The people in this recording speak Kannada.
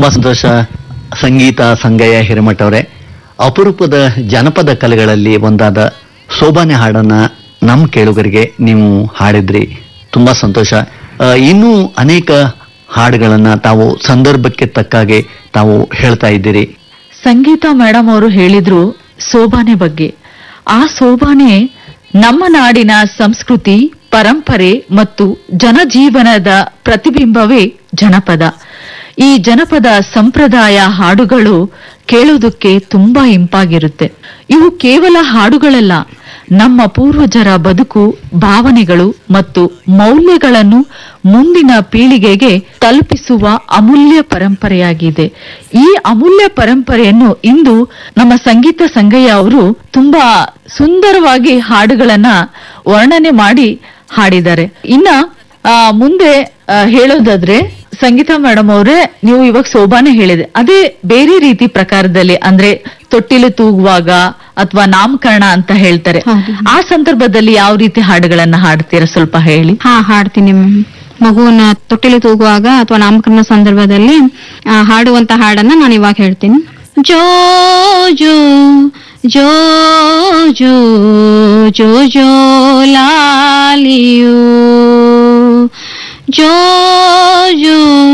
ತುಂಬಾ ಸಂತೋಷ ಸಂಗೀತ ಸಂಗಯ್ಯ ಹಿರೇಮಠ ಅವರೇ ಅಪರೂಪದ ಜನಪದ ಕಲೆಗಳಲ್ಲಿ ಒಂದಾದ ಸೋಬಾನೆ ಹಾಡನ್ನ ನಮ್ಮ ಕೇಳುಗರಿಗೆ ನೀವು ಹಾಡಿದ್ರಿ ತುಂಬಾ ಸಂತೋಷ ಆ, ಇನ್ನೂ ಅನೇಕ ಹಾಡುಗಳನ್ನ ತಾವು ಸಂದರ್ಭಕ್ಕೆ ತಕ್ಕಾಗೆ ತಾವು ಹೇಳ್ತಾ ಇದ್ದೀರಿ ಸಂಗೀತ ಮೇಡಮ್ ಅವರು ಹೇಳಿದ್ರು ಸೋಬಾನೆ ಬಗ್ಗೆ ಆ ಸೋಬಾನೆ ನಮ್ಮ ನಾಡಿನ ಸಂಸ್ಕೃತಿ ಪರಂಪರೆ ಮತ್ತು ಜನಜೀವನದ ಪ್ರತಿಬಿಂಬವೇ ಜನಪದ ಈ ಜನಪದ ಸಂಪ್ರದಾಯ ಹಾಡುಗಳು ಕೇಳೋದಕ್ಕೆ ತುಂಬಾ ಇಂಪಾಗಿರುತ್ತೆ ಇವು ಕೇವಲ ಹಾಡುಗಳಲ್ಲ ನಮ್ಮ ಪೂರ್ವಜರ ಬದುಕು ಭಾವನೆಗಳು ಮತ್ತು ಮೌಲ್ಯಗಳನ್ನು ಮುಂದಿನ ಪೀಳಿಗೆಗೆ ತಲುಪಿಸುವ ಅಮೂಲ್ಯ ಪರಂಪರೆಯಾಗಿದೆ ಈ ಅಮೂಲ್ಯ ಪರಂಪರೆಯನ್ನು ಇಂದು ನಮ್ಮ ಸಂಗೀತ ಸಂಗಯ್ಯ ಅವರು ತುಂಬಾ ಸುಂದರವಾಗಿ ಹಾಡುಗಳನ್ನ ವರ್ಣನೆ ಮಾಡಿ ಹಾಡಿದ್ದಾರೆ ಇನ್ನ ಆ, ಮುಂದೆ ಆ, ಹೇಳೋದಾದ್ರೆ ಸಂಗೀತ ಮೇಡಮ್ ಅವರೇ ನೀವು ಇವಾಗ ಸೋಬಾನೆ ಹೇಳಿದೆ ಅದೇ ಬೇರೆ ರೀತಿ ಪ್ರಕಾರದಲ್ಲಿ ಅಂದ್ರೆ ತೊಟ್ಟಿಲು ತೂಗುವಾಗ ಅಥವಾ ನಾಮಕರಣ ಅಂತ ಹೇಳ್ತಾರೆ ಹೌದು. ಆ ಸಂದರ್ಭದಲ್ಲಿ ಯಾವ ರೀತಿ ಹಾಡುಗಳನ್ನ ಹಾಡ್ತೀರಾ ಸ್ವಲ್ಪ ಹೇಳಿ ಹಾ ಹಾಡ್ತೀನಿ ಮ್ಯಾಮ್ ಮಗುವನ್ನ ತೊಟ್ಟಿಲು ತೂಗುವಾಗ ಅಥವಾ ನಾಮಕರಣ ಸಂದರ್ಭದಲ್ಲಿ ಆ, ಹಾಡುವಂತ ಹಾಡನ್ನ ನಾನು ಇವಾಗ ಹೇಳ್ತೀನಿ ಜೋ ಜೋ ಜೋ ಜೋ ಜೋ ಜೋ ಲಾಲಿಯೋ ಜೋ ಜೋ